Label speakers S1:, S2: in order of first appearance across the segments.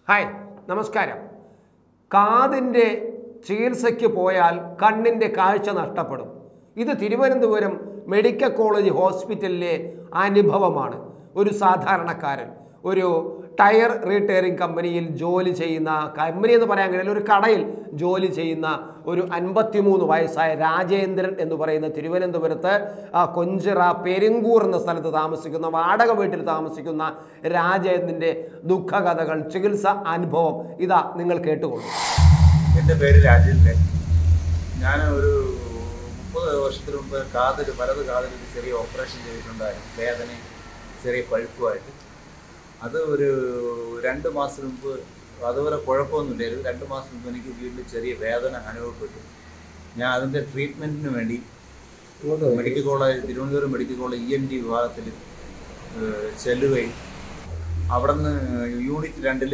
S1: Hi നമസ്കാരം കാതിൻ്റെ ചികിത്സയ്ക്ക് പോയാൽ കണ്ണിൻ്റെ കാഴ്ച നഷ്ടപ്പെടും ഇത് തിരുവനന്തപുരം മെഡിക്കൽ കോളേജ് ഹോസ്പിറ്റലിലെ അനുഭവമാണ് ഒരു സാധാരണക്കാരൻ ഒരു ടയർ റീറ്റെയറിംഗ് കമ്പനിയിൽ ജോലി ചെയ്യുന്ന കമ്പനി എന്ന് പറയാൻ കഴിയില്ല ഒരു കടയിൽ ജോലി ചെയ്യുന്ന ഒരു അൻപത്തിമൂന്ന് വയസ്സായ രാജേന്ദ്രൻ എന്ന് പറയുന്ന തിരുവനന്തപുരത്ത് ആ, കൊഞ്ചിറ പെരുങ്കൂർ എന്ന സ്ഥലത്ത് താമസിക്കുന്ന വാടക വീട്ടിൽ താമസിക്കുന്ന രാജേന്ദ്രൻ്റെ ദുഃഖകഥകൾ ചികിത്സ അനുഭവം ഇതാ നിങ്ങൾ കേട്ടുകൊള്ളൂ
S2: എൻ്റെ പേര് രാജേന്ദ്രൻ ഞാൻ ഒരു മുപ്പത് വർഷത്തിന് മുമ്പ് കാതിൽ വലത് കാതിൽ ഒരു ചെറിയ ഓപ്പറേഷൻ ചെയ്തിട്ടുണ്ടായിരുന്നു വേദനയും ചെറിയ പഴുപ്പുമായിട്ട് അത് ഒരു രണ്ട് മാസം മുമ്പ് അതുവരെ കുഴപ്പമൊന്നുമില്ലായിരുന്നു രണ്ട് മാസം മുമ്പ് എനിക്ക് വീട്ടിൽ ചെറിയ വേദന അനുഭവപ്പെട്ടു ഞാൻ അതിൻ്റെ ട്രീറ്റ്മെൻറ്റിന് വേണ്ടി medical college Thiruvananthapuram medical college E N D വിഭാഗത്തിൽ ചെല്ലുകയും അവിടെ നിന്ന് യൂണിറ്റ് രണ്ടിൽ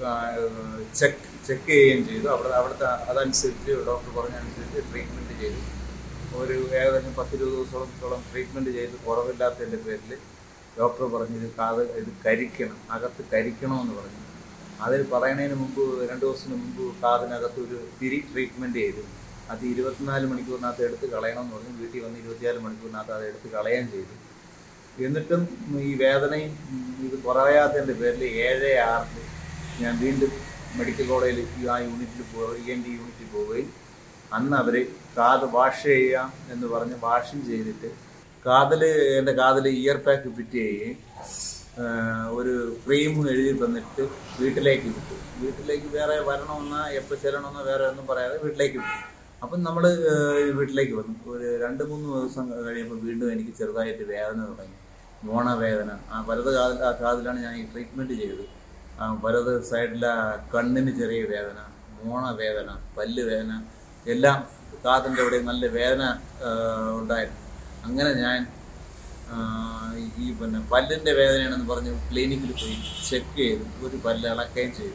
S2: ചെക്ക് ചെക്ക് ചെയ്യുകയും ചെയ്തു അവിടെ അവിടുത്തെ അതനുസരിച്ച് ഡോക്ടർ പറഞ്ഞതനുസരിച്ച് ട്രീറ്റ്മെൻറ്റ് ചെയ്തു ഒരു ഏകദേശം പത്തിരുപത് ദിവസത്തോളം ട്രീറ്റ്മെൻറ്റ് ചെയ്ത് കുറവില്ലാത്തതിൻ്റെ പേരിൽ ഡോക്ടർ പറഞ്ഞു ഇത് കാത് ഇത് കരിക്കണം അകത്ത് കരിക്കണമെന്ന് പറഞ്ഞു അതിൽ പറയുന്നതിന് മുമ്പ് രണ്ട് ദിവസത്തിന് മുമ്പ് കാതിനകത്ത് ഒരു തിരി ട്രീറ്റ്മെൻറ്റ് ചെയ്തു അത് ഇരുപത്തിനാല് മണിക്കൂറിനകത്ത് എടുത്ത് കളയണമെന്ന് പറഞ്ഞു വീട്ടിൽ വന്ന് ഇരുപത്തിനാല് മണിക്കൂറിനകത്ത് അത് എടുത്ത് കളയുകയും ചെയ്തു എന്നിട്ടും ഈ വേദനയും ഉം, ഇത് കുറയാത്തതിൻ്റെ പേരിൽ ഏഴ് ആറിൽ ഞാൻ വീണ്ടും മെഡിക്കൽ കോളേജിൽ ഈ ആ യൂണിറ്റിൽ പോയി ഇ എൻ ഡി യൂണിറ്റിൽ പോവുകയും അന്ന് അവർ കാത് വാഷ് ചെയ്യാം എന്ന് പറഞ്ഞ് വാഷും ചെയ്തിട്ട് കാതിൽ എൻ്റെ കാതിൽ ഇയർ പാക്ക് ഫിറ്റ് ചെയ്യുകയും ആ, ഒരു ക്രീം എഴുതി തന്നിട്ട് വീട്ടിലേക്ക് വിട്ടു വീട്ടിലേക്ക് വേറെ വരണമെന്നോ എപ്പോൾ ചെല്ലണമെന്നോ വേറെ ഒന്നും പറയാതെ വീട്ടിലേക്ക് വിട്ടു അപ്പം നമ്മൾ വീട്ടിലേക്ക് വന്നു ഒരു രണ്ട് മൂന്ന് ദിവസം കഴിയുമ്പോൾ വീണ്ടും എനിക്ക് ചെറുതായിട്ട് വേദന തുടങ്ങി മോണവേദന ആ വലത് കാതിൽ ആ കാതിലാണ് ഞാൻ ഈ ട്രീറ്റ്മെൻറ്റ് ചെയ്തത് ആ വലത് സൈഡിലെ കണ്ണിന് ചെറിയ വേദന മോണവേദന പല്ല് വേദന എല്ലാം കാതിൻ്റെ അവിടെ നല്ല വേദന ആ, ഉണ്ടായിരുന്നു അങ്ങനെ ഞാൻ ആ, ഈ പിന്നെ പല്ലിൻ്റെ വേദനയാണെന്ന് പറഞ്ഞ് ക്ലിനിക്കിൽ പോയി ചെക്ക് ചെയ്തു ഒരു പല്ല് ഇളക്കുകയും ചെയ്തു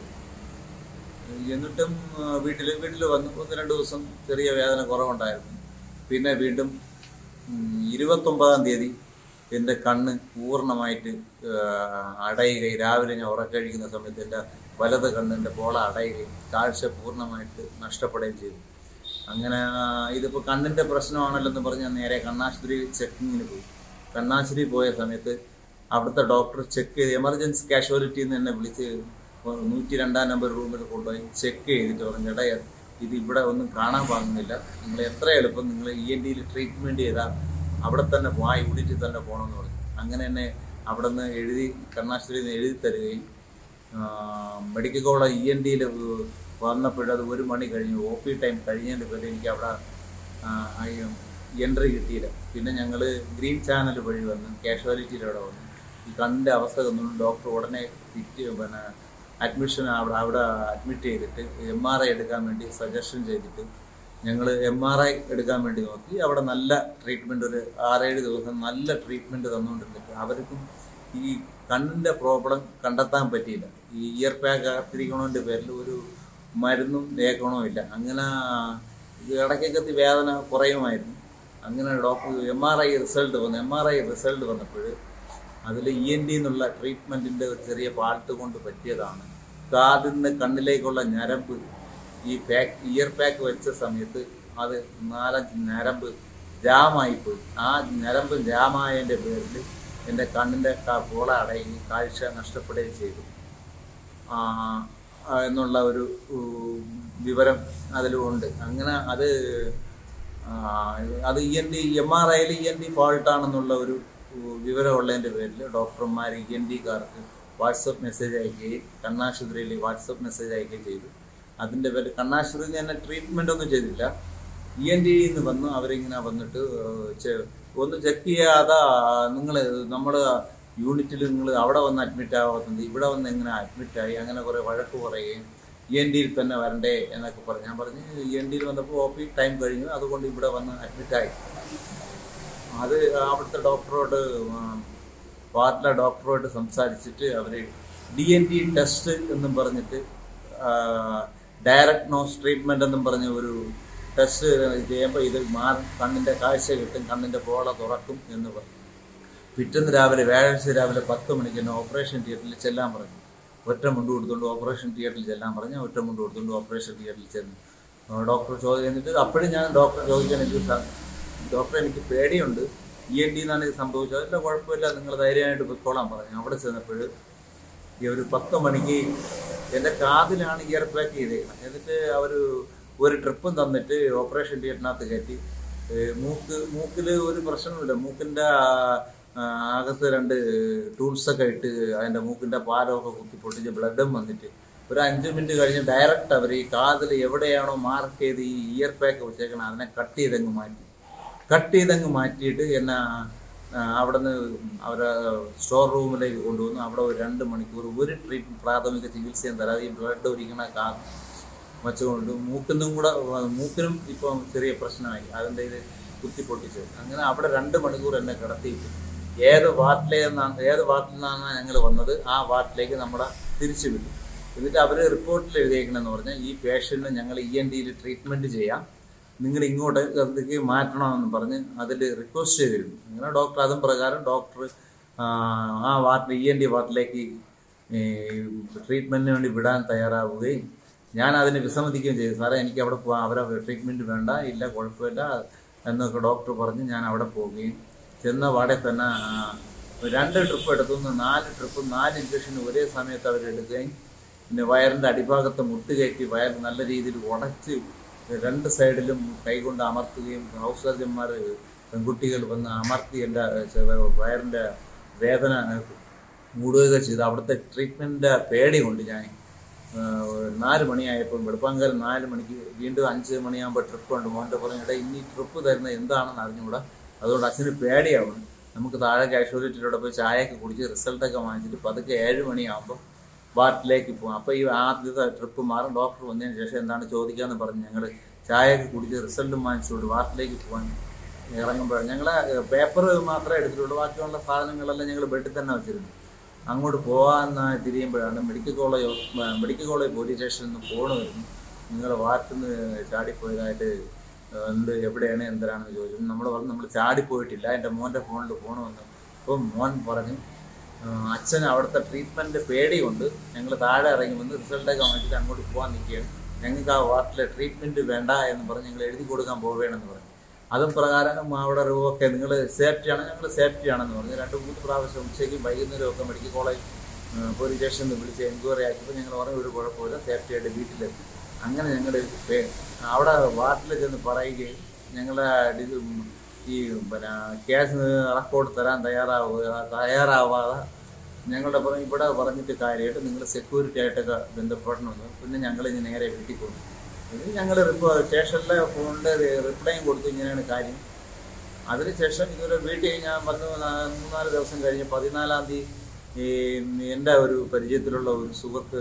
S2: എന്നിട്ടും വീട്ടിൽ വീട്ടിൽ വന്നു ഒന്ന് രണ്ട് ദിവസം ചെറിയ വേദന കുറവുണ്ടായിരുന്നു പിന്നെ വീണ്ടും ഉം, ഇരുപത്തൊമ്പതാം തീയതി എൻ്റെ കണ്ണ് പൂർണ്ണമായിട്ട് ആ, അടയുകയും രാവിലെ ഞാൻ ഉറക്കഴിക്കുന്ന സമയത്ത് എൻ്റെ വലത് കണ്ണിൻ്റെ പോള അടയുകയും കാഴ്ച പൂർണ്ണമായിട്ട് നഷ്ടപ്പെടുകയും ചെയ്തു അങ്ങനെ ആ, ഇതിപ്പോൾ കണ്ണിൻ്റെ പ്രശ്നമാണല്ലോ എന്ന് പറഞ്ഞ് ഞാൻ നേരെ കണ്ണാശുപത്രി ചെക്കിങ്ങിന് പോയി കണ്ണാശുപത്രി പോയ സമയത്ത് അവിടുത്തെ ഡോക്ടർ ചെക്ക് ചെയ്ത് എമർജൻസി കാഷ്വാലിറ്റി എന്ന് എന്നെ വിളിച്ച് നൂറ്റി രണ്ടാം നമ്പർ റൂമിൽ കൊണ്ടുപോയി ചെക്ക് ചെയ്തിട്ട് പറഞ്ഞു എടാ ഇത് ഇവിടെ ഒന്നും കാണാൻ പാകുന്നില്ല നിങ്ങൾ എത്ര എളുപ്പം നിങ്ങൾ ഇ എൻ ഡിയിൽ ട്രീറ്റ്മെൻറ്റ് ചെയ്താൽ അവിടെ തന്നെ പോ- ആ യൂണിറ്റിൽ തന്നെ പോകണമെന്ന് പറഞ്ഞു അങ്ങനെ എന്നെ അവിടെ നിന്ന് എഴുതി കണ്ണാശുപത്രിയിൽ നിന്ന് എഴുതി തരികയും ആ, മെഡിക്കൽ കോളേജ് ഇ എൻ ഡിയിൽ വന്നപ്പോഴത് ഒരു മണി കഴിഞ്ഞു ഒ പി ടൈം കഴിഞ്ഞതിൻ്റെ പേര് എനിക്ക് അവിടെ എൻട്രി കിട്ടിയില്ല പിന്നെ ഞങ്ങൾ ഗ്രീൻ ചാനൽ വഴി വന്ന് കാഷ്വാലിറ്റിയുടെ അവിടെ വന്നു ഈ കണ്ണിൻ്റെ അവസ്ഥ ഒന്നും ഡോക്ടർ ഉടനെ ഫിറ്റ് പിന്നെ അഡ്മിഷൻ അവിടെ അവിടെ അഡ്മിറ്റ് ചെയ്തിട്ട് എം ആർ ഐ എടുക്കാൻ വേണ്ടി സജഷൻ ചെയ്തിട്ട് ഞങ്ങൾ എം ആർ ഐ എടുക്കാൻ വേണ്ടി നോക്കി അവിടെ നല്ല ട്രീറ്റ്മെൻറ്റ് ഒരു ആറേഴ് ദിവസം നല്ല ട്രീറ്റ്മെൻറ്റ് തന്നുകൊണ്ടിരുന്നിട്ട് അവർക്കും ഈ കണ്ണിൻ്റെ പ്രോബ്ലം കണ്ടെത്താൻ പറ്റിയില്ല ഈ ഇയർ പാക്ക് അകത്തിരിക്കണതിൻ്റെ പേരിൽ ഒരു മരുന്നും തേക്കണോ ഇല്ല അങ്ങനെ ഇത് ഇടയ്ക്കൊക്കെ വേദന കുറയുമായിരുന്നു അങ്ങനെ doctor M R I result വന്നു എം ആർ ഐ റിസൾട്ട് വന്നപ്പോൾ അതിൽ ഇ എൻ ഡി എന്നുള്ള ട്രീറ്റ്മെൻറ്റിൻ്റെ ഒരു ചെറിയ പാൾട്ട് കൊണ്ട് പറ്റിയതാണ് കാതിൻ്റെ കണ്ണിലേക്കുള്ള ഞരമ്പ് ഈ പാക്ക് ഇയർ പാക്ക് വെച്ച സമയത്ത് അത് നാലഞ്ച് ഞരമ്പ് ജാമായിപ്പോയി ആ ഞരമ്പ് ജാമായതിൻ്റെ പേരിൽ എൻ്റെ കണ്ണിൻ്റെ പോള അടയുകയും കാഴ്ച നഷ്ടപ്പെടുകയും ചെയ്തു ആ, ആ, എന്നുള്ള ഒരു ഉം, വിവരം അതിലുണ്ട് അങ്ങനെ അത് ആ, അത് E N D M R ഐയിൽ ഇ എൻ ഡി ഫാൾട്ടാണെന്നുള്ള ഒരു ഉം, വിവരമുള്ളതിൻ്റെ പേരിൽ ഡോക്ടർമാർ ഇ എൻ ഡിക്കാർക്ക് വാട്സപ്പ് മെസ്സേജ് അയക്കുകയും കണ്ണാശുപത്രിയിൽ വാട്സപ്പ് മെസ്സേജ് അയക്കുകയും ചെയ്തു അതിൻ്റെ പേര് കണ്ണാശുപത്രിയിൽ ഞാൻ ട്രീറ്റ്മെൻ്റ് ഒന്നും ചെയ്തില്ല ഇ എൻ ഡിയിൽ നിന്ന് വന്നു അവരിങ്ങനെ വന്നിട്ട് ഏഹ്, ചെ- ഒന്ന് ചെക്ക് ചെയ്യാതെ നിങ്ങൾ നമ്മൾ യൂണിറ്റിൽ നിങ്ങൾ അവിടെ വന്ന് അഡ്മിറ്റ് ആവാത്തത് ഇവിടെ വന്ന് എങ്ങനെ അഡ്മിറ്റ് ആയി അങ്ങനെ കുറേ വഴക്ക് പറയുകയും ഇ എൻ ഡിയിൽ തന്നെ വരണ്ടേ എന്നൊക്കെ പറഞ്ഞു ഞാൻ പറഞ്ഞു ഇ എൻ ഡിയിൽ വന്നപ്പോൾ ഒ പി ടൈം കഴിഞ്ഞു അതുകൊണ്ട് ഇവിടെ വന്ന് അഡ്മിറ്റ് ആയി അത് അവിടുത്തെ ഡോക്ടറോട് വാർഡിലെ ഡോക്ടറോട് സംസാരിച്ചിട്ട് അവർ ഡി എൻ ടി ടെസ്റ്റ് എന്നും പറഞ്ഞിട്ട് ഡയറക്റ്റ് നോസ് ട്രീറ്റ്മെൻ്റ് എന്നും പറഞ്ഞ ഒരു ടെസ്റ്റ് ചെയ്യുമ്പോൾ ഇത് മാറും കണ്ണിൻ്റെ കാഴ്ച കിട്ടും കണ്ണിൻ്റെ പോള തുറക്കും എന്ന് പറഞ്ഞു പിറ്റേന്ന് രാവിലെ വ്യാഴാഴ്ച രാവിലെ പത്ത് മണിക്ക് എന്നെ ഓപ്പറേഷൻ തിയേറ്ററിൽ ചെല്ലാൻ പറഞ്ഞു ഒറ്റ മുണ്ട് കൊടുത്തുകൊണ്ട് ഓപ്പറേഷൻ തിയേറ്ററിൽ ചെല്ലാൻ പറഞ്ഞ് ഒറ്റ മുണ്ട് കൊടുത്തുകൊണ്ട് ഓപ്പറേഷൻ തിയേറ്ററിൽ ചെന്നു ആ, ഡോക്ടർ ചോദിച്ചു എന്നിട്ട് അപ്പോഴും ഞാൻ ഡോക്ടറെ ചോദിക്കാൻ എനിക്ക് സ- ഡോക്ടർ എനിക്ക് പേടിയുണ്ട് ഇ എൻ ഡി എന്നാണ് ഇത് സംഭവിച്ചത് അല്ല കുഴപ്പമില്ല നിങ്ങൾ ധൈര്യമായിട്ട് പൊയ്ക്കോളാൻ പറഞ്ഞു അവിടെ ചെന്നപ്പോൾ ഈ ഒരു പത്ത് മണിക്ക് എൻ്റെ കാതിലാണ് ഇയർ പാക്ക് ചെയ്തേക്കുന്നത് എന്നിട്ട് അവർ ഒരു ട്രിപ്പും തന്നിട്ട് ഓപ്പറേഷൻ തിയേറ്ററിനകത്ത് കയറ്റി ഏ, മൂക്ക് മൂക്കിൽ ഒരു പ്രശ്നവുമില്ല മൂക്കിൻ്റെ അകത്ത് രണ്ട് ടൂൾസൊക്കെ ഇട്ട് അതിൻ്റെ മൂക്കിൻ്റെ പാലമൊക്കെ കുത്തി പൊട്ടിച്ച് ബ്ലഡും വന്നിട്ട് ഒരു അഞ്ച് മിനിറ്റ് കഴിഞ്ഞ് ഡയറക്റ്റ് അവർ ഈ കാതിൽ എവിടെയാണോ മാർക്ക് ചെയ്ത് ഈ ഇയർ പാക്ക് വെച്ചേക്കണം അതിനെ കട്ട് ചെയ്തങ്ങ് മാറ്റി കട്ട് ചെയ്തങ്ങ് മാറ്റിയിട്ട് എന്നെ ആ, അവിടുന്ന് അവരെ സ്റ്റോർ റൂമിലേക്ക് കൊണ്ടുവന്നു അവിടെ ഒരു രണ്ട് മണിക്കൂർ ഒരു ട്രീറ്റ്മെന്റ് പ്രാഥമിക ചികിത്സയും തരാതെ ഈ ബ്ലഡ് ഒരിക്കണ കാ വച്ചുകൊണ്ട് മൂക്കിനും കൂടെ ആ, മൂക്കിനും ഇപ്പം ചെറിയ പ്രശ്നമായി അതിൻ്റെ ഇത് കുത്തി പൊട്ടിച്ച് അങ്ങനെ അവിടെ രണ്ട് മണിക്കൂർ എന്നെ കിടത്തിയിട്ട് ഏത് വാർഡിലേന്നാണ് ഏത് വാർഡിൽ നിന്നാണ് ഞങ്ങൾ വന്നത് ആ വാർഡിലേക്ക് നമ്മളെ തിരിച്ചു വിട്ടു എന്നിട്ട് അവർ റിപ്പോർട്ടിൽ എഴുതിയേക്കണമെന്ന് പറഞ്ഞാൽ ഈ പേഷ്യൻറ്റിന് ഞങ്ങൾ ഇ എൻ ഡിയിൽ ട്രീറ്റ്മെൻറ്റ് ചെയ്യാം നിങ്ങൾ ഇങ്ങോട്ട് അതിലേക്ക് മാറ്റണമെന്ന് പറഞ്ഞ് അതിൽ റിക്വസ്റ്റ് ചെയ്തിരുന്നു അങ്ങനെ ഡോക്ടർ അതും പ്രകാരം ഡോക്ടർ ആ വാർഡിൽ ഇ എൻ ഡി വാർഡിലേക്ക് ട്രീറ്റ്മെൻറ്റിന് വേണ്ടി വിടാൻ തയ്യാറാവുകയും ഞാൻ അതിന് വിസമ്മതിക്കുകയും ചെയ്തു സാറേ എനിക്ക് അവിടെ പോകാം അവരെ ട്രീറ്റ്മെൻറ്റ് വേണ്ട ഇല്ല കുഴപ്പമില്ല എന്നൊക്കെ ഡോക്ടർ പറഞ്ഞ് ഞാൻ അവിടെ പോവുകയും ചെന്ന പാടെ തന്നെ ആ, രണ്ട് ട്രിപ്പ് എടുത്തുനിന്ന് നാല് ട്രിപ്പ് നാല് ഇഞ്ചക്ഷൻ ഒരേ സമയത്ത് അവരെടുക്കുകയും പിന്നെ വയറിൻ്റെ അടിഭാഗത്ത് മുട്ടുകയറ്റി വയർ നല്ല രീതിയിൽ ഉടച്ച് രണ്ട് സൈഡിലും കൈകൊണ്ട് അമർത്തുകയും ഹൗസ് സർജന്മാർ പെൺകുട്ടികൾ വന്ന് അമർത്തി എൻ്റെ വയറിൻ്റെ വേദന മൂടുകയൊക്കെ ചെയ്തു അവിടുത്തെ ട്രീറ്റ്മെൻറ്റിൻ്റെ പേടി കൊണ്ട് ഞാൻ ആ, നാല് മണിയായപ്പോൾ വെളുപ്പാങ്കാലം നാല് മണിക്ക് വീണ്ടും അഞ്ച് മണിയാകുമ്പോൾ ട്രിപ്പ് ഉണ്ട് മോൻ്റെ പറഞ്ഞു എടാ ഇനി ട്രിപ്പ് തരുന്നത് എന്താണെന്ന് അറിഞ്ഞുകൂടാ അതുകൊണ്ട് അച്ഛന് പേടിയാവണം നമുക്ക് താഴെ കാഷ്വാലിറ്റിയിലൂടെ പോയി ചായയൊക്കെ കുടിച്ച് റിസൾട്ടൊക്കെ വാങ്ങിച്ചിട്ട് പതുക്കെ ഏഴ് മണിയാകുമ്പോൾ വാർഡിലേക്ക് പോകും അപ്പോൾ ഈ ആദ്യത്തെ ട്രിപ്പ് മാറും ഡോക്ടർ വന്നതിന് ശേഷം എന്താണ് ചോദിക്കാന്ന് പറഞ്ഞ് ഞങ്ങൾ ചായയൊക്കെ കുടിച്ച് റിസൾട്ടും വാങ്ങിച്ചുകൊണ്ട് വാർഡിലേക്ക് പോകാൻ ഇറങ്ങുമ്പോൾ ഞങ്ങൾ പേപ്പർ മാത്രമേ എടുത്തിട്ടുള്ളൂ ബാക്കിയുള്ള സാധനങ്ങളെല്ലാം ഞങ്ങൾ ബെഡിൽ തന്നെ വെച്ചിരുന്നു അങ്ങോട്ട് പോകാൻ തിരിയുമ്പോഴാണ് മെഡിക്കൽ കോളേജ് ഹോസ്- മെഡിക്കൽ കോളേജ് പോലീസ് സ്റ്റേഷനിൽ നിന്ന് ഫോൺ വരുന്നു നിങ്ങൾ വാർഡിൽ നിന്ന് ചാടിപ്പോയതായിട്ട് എന്ത് എവിടെയാണ് എന്തരാണെന്ന് ചോദിച്ചു നമ്മൾ പറഞ്ഞു നമ്മൾ ചാടിപ്പോയിട്ടില്ല എൻ്റെ മോൻ്റെ ഫോണിൽ ഫോൺ വന്നു അപ്പം മോൻ പറഞ്ഞു ആ, അച്ഛൻ അവിടുത്തെ ട്രീറ്റ്മെൻറ്റ് പേടിയുണ്ട് ഞങ്ങൾ താഴെ ഇറങ്ങി വന്ന് റിസൾട്ടൊക്കെ വാങ്ങിച്ചിട്ട് അങ്ങോട്ട് പോകാൻ നിൽക്കുകയാണ് ഞങ്ങൾക്ക് ആ വാർഡിലെ ട്രീറ്റ്മെൻറ്റ് വേണ്ട എന്ന് പറഞ്ഞ് ഞങ്ങൾ എഴുതി കൊടുക്കാൻ പോവുകയാണെന്ന് പറഞ്ഞു അതും പ്രകാരം അവിടെ ഒരു ഓക്കെ നിങ്ങൾ സേഫ്റ്റി ആണ് ഞങ്ങൾ സേഫ്റ്റി ആണെന്ന് പറഞ്ഞു രണ്ട് മൂന്ന് പ്രാവശ്യം ഉച്ചയ്ക്കും വൈകുന്നേരം ഒക്കെ മെഡിക്കൽ കോളേജ് ആ, പോലീസ് സ്റ്റേഷനിൽ നിന്ന് വിളിച്ച് എൻക്വയറി ആക്കിയപ്പോൾ ഞങ്ങൾ പറഞ്ഞു ഒരു കുഴപ്പമില്ല സേഫ്റ്റി ആയിട്ട് വീട്ടിലെത്തി അങ്ങനെ ഞങ്ങൾ അവിടെ വാർഡിൽ ചെന്ന് പറയുകയും ഞങ്ങളെ ഡി- ഈ പിന്നെ കേസ് റെക്കോർഡ് തരാൻ തയ്യാറാവുക തയ്യാറാവാതെ ഞങ്ങളുടെ പറ- ഇവിടെ പറഞ്ഞിട്ട് കാര്യമായിട്ട് നിങ്ങൾ സെക്യൂരിറ്റി ആയിട്ടൊക്കെ ബന്ധപ്പെടണമെന്ന് പിന്നെ ഞങ്ങൾ ഇനി നേരെ വീട്ടിൽ കൊണ്ടു ഇത് ഞങ്ങൾ ഇപ്പോൾ സ്റ്റേഷനിലെ ഫോണിൻ്റെ റിപ്ലൈയും കൊടുത്തു ഇങ്ങനെയാണ് കാര്യം അതിനുശേഷം ഇതുവരെ വീട്ടിൽ ഞാൻ വന്ന് നാ- മൂന്നാല് ദിവസം കഴിഞ്ഞ് പതിനാലാം തീയതി ഈ എൻ്റെ ഒരു പരിചയത്തിലുള്ള ഒരു സുഹൃത്ത്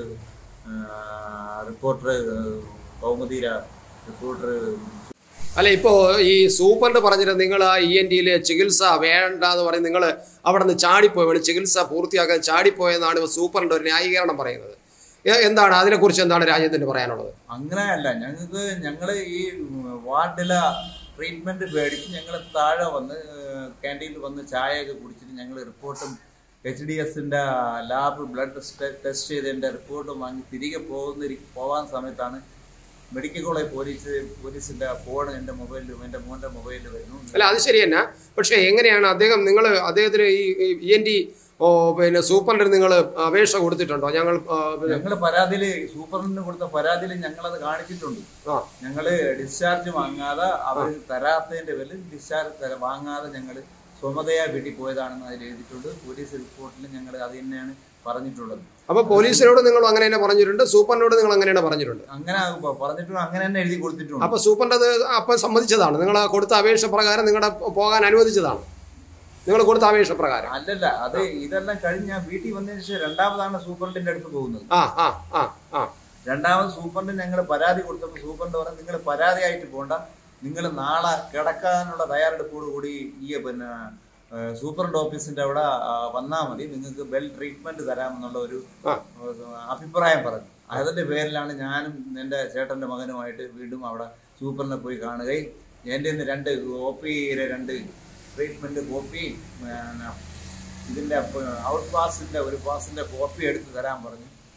S2: റിപ്പോർട്ടർ കൗമുദീര റിപ്പോർട്ടർ
S1: അല്ല ഇപ്പോ ഈ സൂപ്പറിന്റെ പറഞ്ഞിട്ട് നിങ്ങൾ ആ ഇ എൻ ഡിയിൽ ചികിത്സ വേണ്ട എന്ന് പറയും നിങ്ങൾ അവിടെ നിന്ന് ചാടിപ്പോയി ചികിത്സ പൂർത്തിയാക്കാൻ ചാടിപ്പോയെന്നാണ് ഇപ്പൊ സൂപ്പറിന്റെ ഒരു ന്യായീകരണം പറയുന്നത് എ- എന്താണ് അതിനെക്കുറിച്ച് എന്താണ് രാജ്യത്തിന് പറയാനുള്ളത്
S2: അങ്ങനെയല്ല ഞങ്ങൾക്ക് ഞങ്ങൾ ഈ വാർഡിലെ ട്രീറ്റ്മെന്റ് പേടിച്ച് ഞങ്ങൾ താഴെ വന്ന് ക്യാൻറ്റീനിൽ വന്ന് ചായയൊക്കെ കുടിച്ചിട്ട് ഞങ്ങൾ റിപ്പോർട്ടും എച്ച് ഡി എസിന്റെ ലാബ് ബ്ലഡ് ടെസ്റ്റ് ടെസ്റ്റ് ചെയ്തതിന്റെ റിപ്പോർട്ടും വാങ്ങി തിരികെ പോകുന്ന പോവാൻ സമയത്താണ് മെഡിക്കൽ കോളേജ് പോലീസ് പോലീസിന്റെ ഫോൺ എൻ്റെ മൊബൈലിലും എൻ്റെ മോൻ്റെ മൊബൈലിൽ വരുന്നു
S1: അല്ല അത് ശരി തന്നെ പക്ഷേ എങ്ങനെയാണ് അദ്ദേഹം നിങ്ങൾ അദ്ദേഹത്തിന് ഈ ഇ എൻ ഡി ഓ പിന്നെ സൂപ്പറിന് നിങ്ങൾ അപേക്ഷ കൊടുത്തിട്ടുണ്ടോ ഞങ്ങൾ ആ, പിന്നെ-
S2: ഞങ്ങൾ പരാതിയിൽ സൂപ്പറിന് കൊടുത്ത പരാതിയിൽ ഞങ്ങളത് കാണിച്ചിട്ടുണ്ട്
S1: ആ
S2: ഞങ്ങള് ഡിസ്ചാർജ് വാങ്ങാതെ അവർ തരാത്തതിന്റെ പേരിൽ ഡിസ്ചാർജ് തര- വാങ്ങാതെ ഞങ്ങൾ സ്വമതയാ വീട്ടിൽ പോയതാണെന്ന് അതിൽ എഴുതിയിട്ടുണ്ട് പോലീസ് റിപ്പോർട്ടിൽ ഞങ്ങൾ അത് തന്നെയാണ് പറഞ്ഞിട്ടുള്ളത്
S1: അപ്പൊ പോലീസിനോട് നിങ്ങൾ അങ്ങനെ തന്നെ പറഞ്ഞിട്ടുണ്ട് സൂപ്പറിനോട് നിങ്ങൾ അങ്ങനെയാണ് പറഞ്ഞിട്ടുണ്ട്
S2: അങ്ങനെ പ- പറഞ്ഞിട്ടുണ്ട് അങ്ങനെ തന്നെ എഴുതി കൊടുത്തിട്ടുണ്ട്
S1: അപ്പൊ സൂപ്പറിന്റെ അത് അപ്പൊ സമ്മതിച്ചതാണ് നിങ്ങൾ കൊടുത്ത അപേക്ഷ പ്രകാരം നിങ്ങളുടെ പോകാൻ അനുവദിച്ചതാണ് നിങ്ങൾ കൊടുത്ത അപേക്ഷ പ്രകാരം
S2: അല്ലല്ല അത് ഇതെല്ലാം കഴിഞ്ഞ് ഞാൻ വീട്ടിൽ വന്നതിന് ശേഷം രണ്ടാമതാണ് സൂപ്രണ്ടിന്റെ അടുത്ത് പോകുന്നത്
S1: ആ ആ ആ ആ
S2: രണ്ടാമത് സൂപ്രണ്ടിന് ഞങ്ങൾ പരാതി കൊടുത്തപ്പോൾ സൂപ്രണ്ട് പറഞ്ഞു നിങ്ങൾ പരാതിയായിട്ട് പോണ്ട നിങ്ങൾ നാളെ കിടക്കാനുള്ള തയ്യാറെടുപ്പോട് കൂടി ഈ പിന്നെ ആ, സൂപ്രണ്ട് ഓഫീസിന്റെ അവിടെ വന്നാൽ മതി നിങ്ങൾക്ക് വെൽ ട്രീറ്റ്മെന്റ് തരാമെന്നുള്ള ഒരു
S1: ആ.
S2: ആ, അഭിപ്രായം പറഞ്ഞു അതിന്റെ പേരിലാണ് ഞാനും എൻ്റെ ചേട്ടന്റെ മകനുമായിട്ട് വീണ്ടും അവിടെ സൂപ്പറിനെ പോയി കാണുകയും എൻ്റെ ഇന്ന് രണ്ട് ഒ പിയിലെ രണ്ട് ട്രീറ്റ്മെന്റ് കോപ്പി പിന്നെ ഇതിന്റെ ഔട്ട് പാസിന്റെ ഒരു പാസിന്റെ കോപ്പി എടുത്ത് തരാൻ പറഞ്ഞു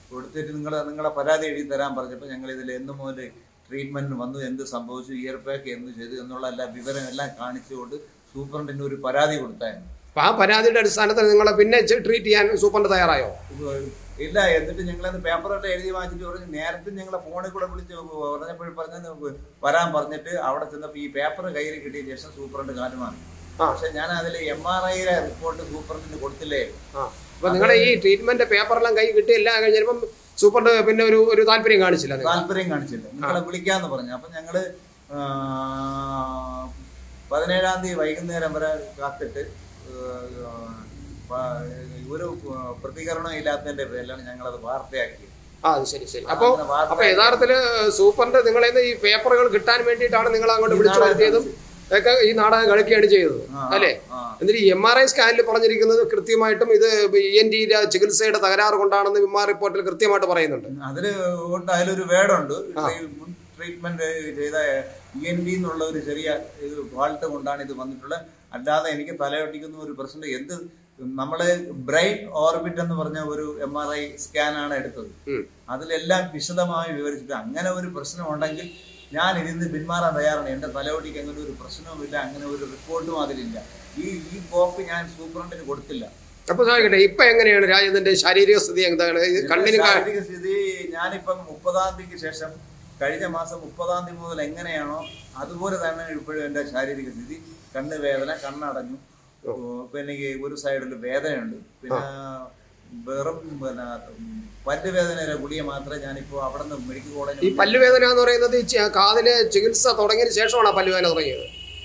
S2: കൊടുത്തിട്ട് നിങ്ങൾ നിങ്ങളെ പരാതി എഴുതി തരാൻ പറഞ്ഞപ്പോൾ ഞങ്ങൾ ഇതിൽ എന്ന് മുതൽ ട്രീറ്റ്മെന്റിന് വന്നു എന്ത് സംഭവിച്ചു ഇയർ പാക്ക് എന്ത് ചെയ്തു എന്നുള്ള എല്ലാ വിവരം എല്ലാം കാണിച്ചുകൊണ്ട് സൂപ്രണ്ടിന് ഒരു പരാതി കൊടുത്തായിരുന്നു
S1: അപ്പൊ ആ പരാതിയുടെ അടിസ്ഥാനത്തിൽ നിങ്ങളെ പിന്നെ ട്രീറ്റ് ചെയ്യാൻ സൂപ്രണ്ട് തയ്യാറായോ
S2: ഇല്ല എന്നിട്ട് ഞങ്ങളത് പേപ്പറെല്ലാം എഴുതി വാങ്ങിച്ചിട്ട് പറഞ്ഞു നേരത്തെ ഞങ്ങളെ ഫോണിൽ കൂടെ വിളിച്ച് പറഞ്ഞപ്പോൾ പറഞ്ഞത് വരാൻ പറഞ്ഞിട്ട് അവിടെ ചെന്നപ്പോൾ ഈ പേപ്പർ കയ്യിൽ കിട്ടിയ ശേഷം സൂപ്രണ്ട് കാലുമാണ്
S1: ആ.
S2: പക്ഷെ ഞാൻ അതിൽ എം ആർ ഐയിലെ റിപ്പോർട്ട് സൂപ്രണ്ടിന് കൊടുത്തില്ലേ
S1: ആ അപ്പൊ നിങ്ങളുടെ ഈ ട്രീറ്റ്മെന്റ് പേപ്പറെല്ലാം കൈ കിട്ടി എല്ലാം കഴിഞ്ഞപ്പം സൂപ്രണ്ട് പിന്നെ ഒരു ഒരു താല്പര്യം കാണിച്ചില്ല നിങ്ങൾ
S2: താല്പര്യം കാണിച്ചില്ല നിങ്ങളെ വിളിക്കാന്ന് പറഞ്ഞു അപ്പൊ ഞങ്ങള് ആ, പതിനേഴാം തീയതി വൈകുന്നേരം വരെ കാത്തിട്ട് ആ, പ- ഒരു പ്രതികരണം ഇല്ലാത്തതിന്റെ പേരിലാണ് ഞങ്ങളത് വാർത്തയാക്കിയത്
S1: ആ അത് ശരി ശരി അപ്പൊ
S2: അങ്ങനെ വാർത്ത-
S1: അപ്പൊ യഥാർത്ഥത്തില് സൂപ്രണ്ട് നിങ്ങളെ ഈ പേപ്പറുകൾ കിട്ടാൻ വേണ്ടിയിട്ടാണ് നിങ്ങൾ അങ്ങോട്ട് വിളിച്ചു വരുത്തിയതും ഒക്കെ ഈ നാടകം കളിക്കുകയാണ് ചെയ്തത്
S2: ആ,
S1: അല്ലേ
S2: ആ.
S1: എന്നിട്ട് എം ആർ ഐ സ്കാനിൽ പറഞ്ഞിരിക്കുന്നത് കൃത്യമായിട്ടും ഇത് ഇ എൻ ടി ചികിത്സയുടെ തകരാറ് കൊണ്ടാണെന്ന് വിമാ റിപ്പോർട്ടിൽ കൃത്യമായിട്ട് പറയുന്നുണ്ട്
S2: അതില് ഉണ്ട് അതിലൊരു വേർഡുണ്ട് ട്രീറ്റ്മെന്റ് ചെയ്ത ഇ എൻ ഡി എന്നുള്ള ഒരു ചെറിയ ഇത് ഫാൾട്ട് കൊണ്ടാണ് ഇത് വന്നിട്ടുള്ളത് അല്ലാതെ എനിക്ക് തലയൊട്ടിക്കുന്ന ഒരു പ്രശ്നം എന്ത് നമ്മള് ബ്രെയിൻ ഓർബിറ്റ് എന്ന് പറഞ്ഞ ഒരു എം ആർ ഐ സ്കാനാണ് എടുത്തത്
S1: ഉം.
S2: അതിലെല്ലാം വിശദമായി വിവരിച്ചിട്ട് അങ്ങനെ ഒരു പ്രശ്നം ഉണ്ടെങ്കിൽ ഞാൻ ഇതിന്ന് പിന്മാറാൻ തയ്യാറാണ് എന്റെ തലയോട്ടിക്ക് അങ്ങനെ ഒരു പ്രശ്നവുമില്ല അങ്ങനെ ഒരു റിപ്പോർട്ടും അതിലില്ല ഈ ഈ കോപ്പി ഞാൻ സൂപ്രണ്ടിന് കൊടുത്തില്ല
S1: അപ്പൊ ചോദിക്കട്ടെ ഇപ്പൊ എങ്ങനെയാണ് രാജേന്ദ്രന്റെ ശാരീരിക സ്ഥിതി എന്താണ് ഇത് കണ്ണിന് കാ-
S2: ശാരീരിക സ്ഥിതി ഞാനിപ്പം മുപ്പതാം തീയതിക്ക് ശേഷം കഴിഞ്ഞ മാസം മുപ്പതാം തീയതി മുതൽ എങ്ങനെയാണോ അതുപോലെ തന്നെ ഇപ്പോഴും എൻ്റെ ശാരീരിക സ്ഥിതി കണ്ണ് വേദന കണ്ണടഞ്ഞു ഓ, പിന്നെ ഈ ഒരു സൈഡിൽ വേദനയുണ്ട് പിന്നെ വെറും പിന്നെ പല്ല് വേദനയുടെ ഗുളിക മാത്രമേ ഞാനിപ്പോ അവിടെ നിന്ന് മെഡിക്കൽ
S1: ഈ
S2: കോളേജിൽ
S1: പല്ലുവേദന എന്ന് പറയുന്നത് ഈ ചെ- കാതിലെ ചികിത്സ തുടങ്ങിയതിന് ശേഷമാണ് ആ പല്ലുവേദന തുടങ്ങിയത്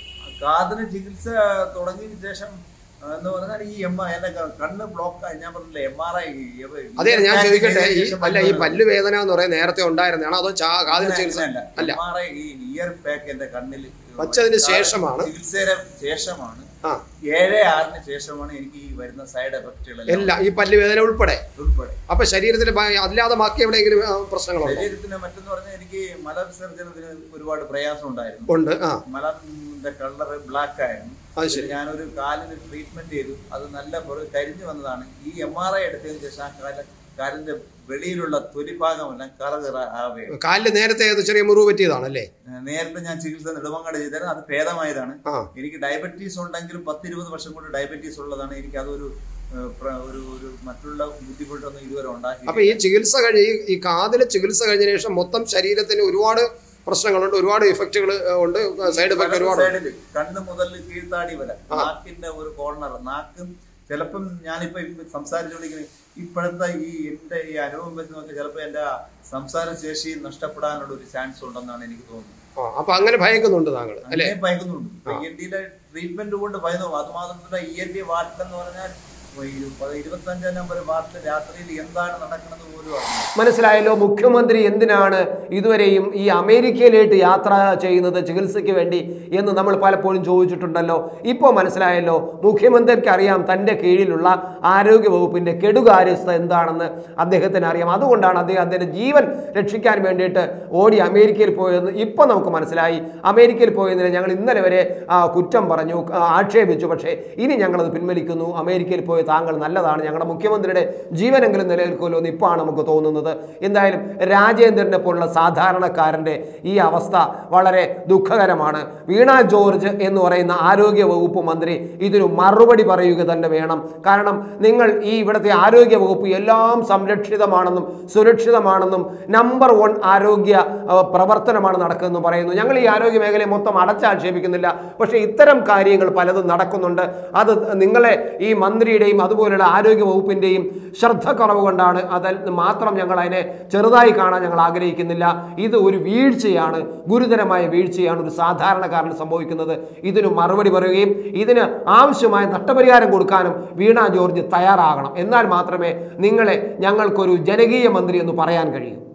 S2: കാതിന് ചികിത്സ തുടങ്ങിയതിന് ശേഷം ആ, എന്ന് പറഞ്ഞാൽ ഈ എം എന്റെ ക- കണ്ണ് ബ്ലോക്ക് ആയി ഞാൻ പറഞ്ഞില്ലേ എം ആർ ഐ
S1: അതെ ഞാൻ ചോദിക്കട്ടെ ഈ അല്ല ഈ പല്ലുവേദന എന്ന് പറയുന്നത് നേരത്തെ ഉണ്ടായിരുന്നതാണോ അതോ ചാ- കാതിന് ചികിത്സ അല്ല
S2: എം ആർ ഐ ഈ ഇയർ പാക്ക് എന്റെ കണ്ണിൽ
S1: വച്ചതിന് ശേഷമാണ്
S2: ചികിത്സയുടെ ശേഷമാണ്
S1: ആ
S2: ഏഴ് ആറിന് ശേഷമാണ് എനിക്ക് ഈ വരുന്ന സൈഡ് എഫക്റ്റുകളെല്ലാം
S1: എല്ലാം ഈ പല്ലുവേദന ഉൾപ്പെടെ
S2: ഉൾപ്പെടെ
S1: അപ്പൊ ശരീരത്തിൽ ഭ- അല്ലാതെ ബാക്കി എവിടെയെങ്കിലും ആ, പ്രശ്നങ്ങളുണ്ടോ
S2: ശരീരത്തിന് മറ്റെന്ന് പറഞ്ഞാൽ എനിക്ക് മലവിസർജനത്തിന് ഒരുപാട് പ്രയാസം ഉണ്ടായിരുന്നു
S1: ഉണ്ട് ആ
S2: മലത്തിന്റെ കളർ ബ്ലാക്ക് ആയിരുന്നു
S1: അത് ശരി
S2: പിന്നെ ഞാനൊരു കാലിന് ട്രീറ്റ്മെന്റ് ചെയ്തു അത് നല്ല പുറ- കരിഞ്ഞു വന്നതാണ് ഈ എം ആർ ഐ എടുത്തതിന് ശേഷം ആ കാല കാലിന്റെ വെളിയിലുള്ള തൊലിഭാഗമെല്ലാം കറ കറ ആവുകയാണ്
S1: കാലില് നേരത്തെ അത് ചെറിയ മുറിവ് പറ്റിയതാണല്ലേ
S2: നേരത്തെ ഞാൻ ചികിത്സ നെടുമങ്ങാട് ചെയ്തായിരുന്നു അത് ഭേദമായതാണ്
S1: ആ
S2: എനിക്ക് ഡയബറ്റീസ് ഉണ്ടെങ്കിലും പത്തിരുപത് വർഷം കൊണ്ട് ഡയബറ്റീസ് ഉള്ളതാണ് എനിക്ക് അതൊരു ഏഹ്, പ്ര- ഒരു ഒരു മറ്റുള്ള ബുദ്ധിമുട്ടൊന്നും ഇതുവരെ ഉണ്ടാക്കി
S1: അപ്പൊ ഈ ചികിത്സ കഴിഞ്ഞ് ഈ- ഈ കാതിലെ ചികിത്സ കഴിഞ്ഞ ശേഷം മൊത്തം ശരീരത്തിന് ഒരുപാട് പ്രശ്നങ്ങളുണ്ട് ഒരുപാട് ഇഫക്റ്റുകൾ ഉണ്ട് സൈഡ് എഫക്ട് ഒരുപാട്
S2: സൈഡില് കണ്ണ് മുതൽ കീഴ്ത്താടി വരെ നാക്കിന്റെ ഒരു കോർണർ നാക്കും ചിലപ്പം ഞാനിപ്പോ ഇപ്പൊ സംസാരിച്ചുകൊണ്ടിരിക്കുന്ന ഇപ്പോഴത്തെ ഈ എന്റെ ഈ അനുഭവം വെച്ച് നോക്കി ചിലപ്പോ എന്റെ സംസാര ശേഷി നഷ്ടപ്പെടാനുള്ള ഒരു ചാൻസ് ഉണ്ടെന്നാണ് എനിക്ക് തോന്നുന്നത്
S1: ആ അപ്പൊ അങ്ങനെ ഭയക്കുന്നുണ്ട് താങ്കൾ അല്ലെ
S2: അങ്ങനെ ഭയക്കുന്നുണ്ട് ഇ എൻ ഡിയുടെ ട്രീറ്റ്മെന്റ് കൊണ്ട് ഭയന്നു അത് മാത്രമല്ല ഇ എൻ ഡി വാർഡിലെന്ന് പറഞ്ഞാൽ ഇരുപത്തി അഞ്ചാം നമ്പർ വാർഡിൽ രാത്രിയിൽ എന്താണ് നടക്കുന്നത് പോലും അറിയില്ല
S1: മനസ്സിലായല്ലോ മുഖ്യമന്ത്രി എന്തിനാണ് ഇതുവരെയും ഈ അമേരിക്കയിലേക്ക് യാത്ര ചെയ്യുന്നത് ചികിത്സയ്ക്ക് വേണ്ടി എന്ന് നമ്മൾ പലപ്പോഴും ചോദിച്ചിട്ടുണ്ടല്ലോ ഇപ്പോൾ മനസ്സിലായല്ലോ മുഖ്യമന്ത്രിക്ക് അറിയാം തൻ്റെ കീഴിലുള്ള ആരോഗ്യ വകുപ്പിൻ്റെ കെടുകാര്യസ്ഥ എന്താണെന്ന് അദ്ദേഹത്തിന് അറിയാം അതുകൊണ്ടാണ് അദ്ദേഹം അദ്ദേഹത്തിൻ്റെ ജീവൻ രക്ഷിക്കാൻ വേണ്ടിയിട്ട് ഓടി അമേരിക്കയിൽ പോയതെന്ന് ഇപ്പോൾ നമുക്ക് മനസ്സിലായി അമേരിക്കയിൽ പോയതിന് ഞങ്ങൾ ഇന്നലെ വരെ ആ, കുറ്റം പറഞ്ഞു ആ, ആക്ഷേപിച്ചു പക്ഷേ ഇനി ഞങ്ങളത് പിൻവലിക്കുന്നു അമേരിക്കയിൽ പോയ താങ്കൾ നല്ലതാണ് ഞങ്ങളുടെ മുഖ്യമന്ത്രിയുടെ ജീവനെങ്കിലും നിലനിൽക്കുമല്ലോ എന്ന് ഇപ്പോഴാണ് നമുക്ക് തോന്നുന്നത് എന്തായാലും രാജേന്ദ്രനെ പോലുള്ള സാധാരണക്കാരൻ്റെ ഈ അവസ്ഥ വളരെ ദുഃഖകരമാണ് വീണ ജോർജ് എന്ന് പറയുന്ന ആരോഗ്യ വകുപ്പ് മന്ത്രി ഇതിനു മറുപടി പറയുക തന്നെ വേണം കാരണം നിങ്ങൾ ഈ ഇവിടുത്തെ ആരോഗ്യ വകുപ്പ് എല്ലാം സംരക്ഷിതമാണെന്നും സുരക്ഷിതമാണെന്നും നമ്പർ വൺ ആരോഗ്യ ആ, പ്രവർത്തനമാണ് നടക്കുന്നതെന്ന് പറയുന്നു ഞങ്ങൾ ഈ ആരോഗ്യ മേഖലയെ മൊത്തം അടച്ചാക്ഷേപിക്കുന്നില്ല പക്ഷേ ഇത്തരം കാര്യങ്ങൾ പലതും നടക്കുന്നുണ്ട് അത് നിങ്ങളെ ഈ മന്ത്രിയുടെയും അതുപോലുള്ള ആരോഗ്യ വകുപ്പിൻ്റെയും ശ്രദ്ധ കുറവ് കൊണ്ടാണ് അതിൽ മാത്രം ഞങ്ങൾ അതിനെ ചെറുതായി കാണാൻ ഞങ്ങൾ ആഗ്രഹിക്കുന്നില്ല ഇത് ഒരു വീഴ്ചയാണ് ഗുരുതരമായ വീഴ്ചയാണ് ഒരു സാധാരണക്കാരന് സംഭവിക്കുന്നത് ഇതിന് മറുപടി പറയുകയും ഇതിന് ആവശ്യമായ നഷ്ടപരിഹാരം കൊടുക്കാനും വീണ ജോർജ് തയ്യാറാകണം എന്നാൽ മാത്രമേ നിങ്ങളെ ഞങ്ങൾക്കൊരു ജനകീയ മന്ത്രി എന്ന് പറയാൻ കഴിയൂ